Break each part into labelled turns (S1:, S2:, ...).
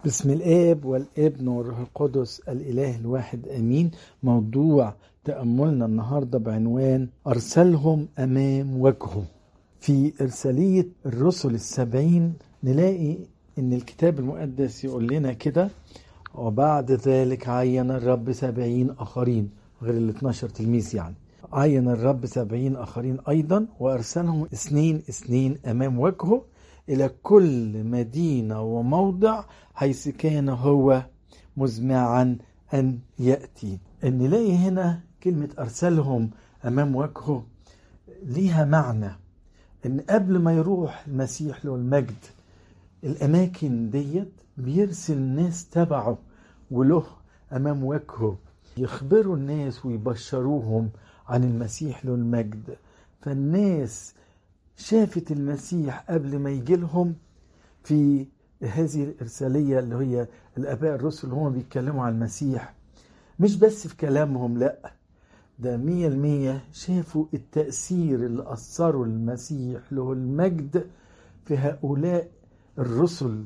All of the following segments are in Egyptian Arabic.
S1: بسم الآب والابن والروح القدس الإله الواحد آمين موضوع تأملنا النهاردة بعنوان أرسلهم أمام وجهه في إرسالية الرسل السبعين نلاقي إن الكتاب المقدس يقول لنا كده وبعد ذلك عين الرب سبعين آخرين غير ال 12 تلميذ يعني عين الرب سبعين آخرين أيضا وأرسلهم اثنين اثنين أمام وجهه إلى كل مدينة وموضع حيث كان هو مزمعا أن يأتي نلاقي هنا كلمة أرسلهم أمام وجهه ليها معنى إن قبل ما يروح المسيح له المجد الأماكن ديت بيرسل ناس تبعه وله أمام وجهه يخبروا الناس ويبشروهم عن المسيح له المجد فالناس شافت المسيح قبل ما يجي لهم في هذه الإرسالية اللي هي الآباء الرسل هم بيتكلموا عن المسيح مش بس في كلامهم لأ ده مية المية شافوا التأثير اللي أثروا المسيح له المجد في هؤلاء الرسل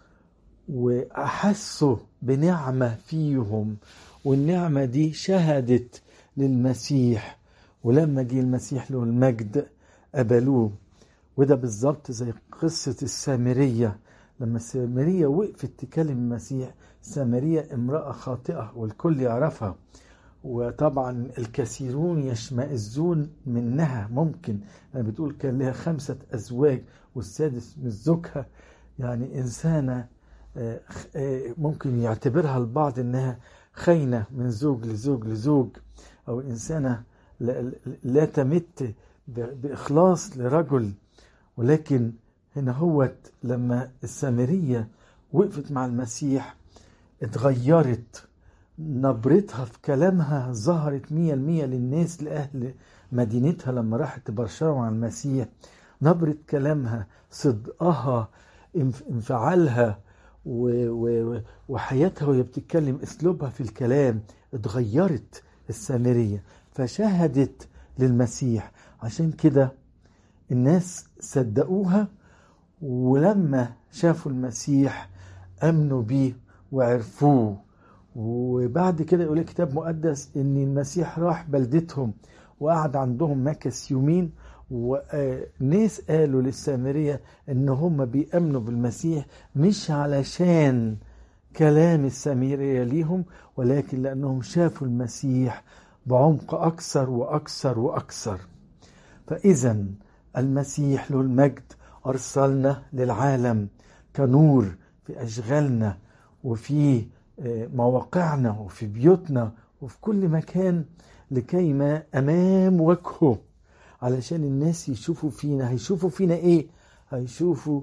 S1: وأحسوا بنعمة فيهم والنعمة دي شهدت للمسيح ولما جه المسيح له المجد قبلوه وده بالظبط زي قصة السامرية لما السامرية وقفت تكلم المسيح سامرية امرأة خاطئة والكل يعرفها وطبعا الكثيرون يشمئزون منها ممكن يعني بتقول كان لها خمسة أزواج والسادس من زوجها يعني إنسانة ممكن يعتبرها البعض إنها خاينة من زوج لزوج لزوج أو إنسانة لا تمت بإخلاص لرجل ولكن هنا هوت لما السامرية وقفت مع المسيح اتغيرت نبرتها في كلامها ظهرت مية المية للناس لأهل مدينتها لما راحت تبشروا عن المسيح نبرة كلامها صدقها انفعالها وحياتها وهي بتتكلم اسلوبها في الكلام اتغيرت السامرية فشهدت للمسيح عشان كده الناس صدقوها ولما شافوا المسيح امنوا بيه وعرفوه وبعد كده يقول الكتاب مقدس ان المسيح راح بلدتهم وقعد عندهم مكس يومين وناس قالوا للسامريه ان هم بيامنوا بالمسيح مش علشان كلام السامريه ليهم ولكن لانهم شافوا المسيح بعمق اكثر واكثر واكثر فاذا المسيح له المجد ارسلنا للعالم كنور في اشغالنا وفي مواقعنا وفي بيوتنا وفي كل مكان لكي ما امام وجهه علشان الناس يشوفوا فينا هيشوفوا فينا ايه هيشوفوا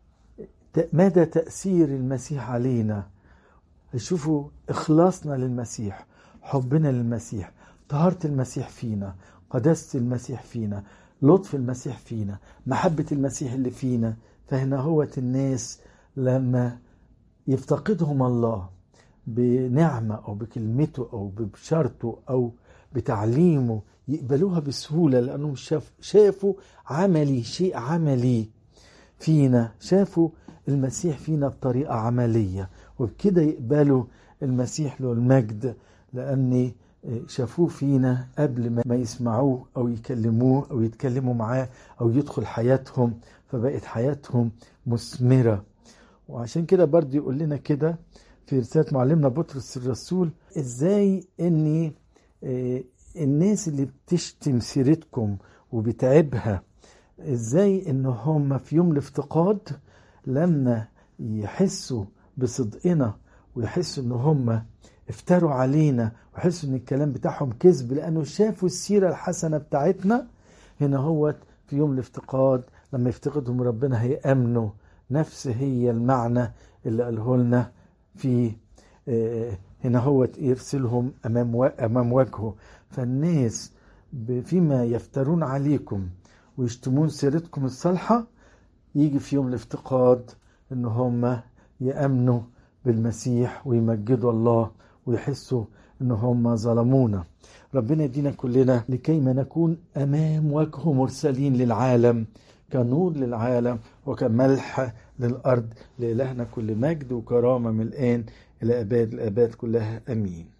S1: مدى تاثير المسيح علينا هيشوفوا اخلاصنا للمسيح حبنا للمسيح طهاره المسيح فينا قداسه المسيح فينا لطف المسيح فينا محبه المسيح اللي فينا فهنا هوت الناس لما يفتقدهم الله بنعمة أو بكلمته أو ببشارته أو بتعليمه يقبلوها بسهولة لأنهم شاف شافوا عملي شيء عملي فينا شافوا المسيح فينا بطريقة عملية وبكده يقبلوا المسيح له المجد لأن شافوه فينا قبل ما يسمعوه أو يكلموه أو يتكلموا معاه أو يدخل حياتهم فبقت حياتهم مثمرة وعشان كده برضه يقول لنا كده في رسالة معلمنا بطرس الرسول ازاي ان الناس اللي بتشتم سيرتكم وبتعبها ازاي ان هم في يوم الافتقاد لما يحسوا بصدقنا ويحسوا ان هم افتروا علينا ويحسوا ان الكلام بتاعهم كذب لانه شافوا السيرة الحسنة بتاعتنا هنا هو في يوم الافتقاد لما يفتقدهم ربنا هيأمنوا نفس هي المعنى اللي قاله لنا في هنا هو يرسلهم امام امام وجهه فالناس فيما يفترون عليكم ويشتمون سيرتكم الصالحه يجي في يوم الافتقاد ان هم يامنوا بالمسيح ويمجدوا الله ويحسوا ان هم ظلمونا ربنا يدينا كلنا لكي ما نكون امام وجهه مرسلين للعالم كنور للعالم وكملح للأرض لإلهنا كل مجد وكرامة من الآن إلى أباد الآباد كلها أمين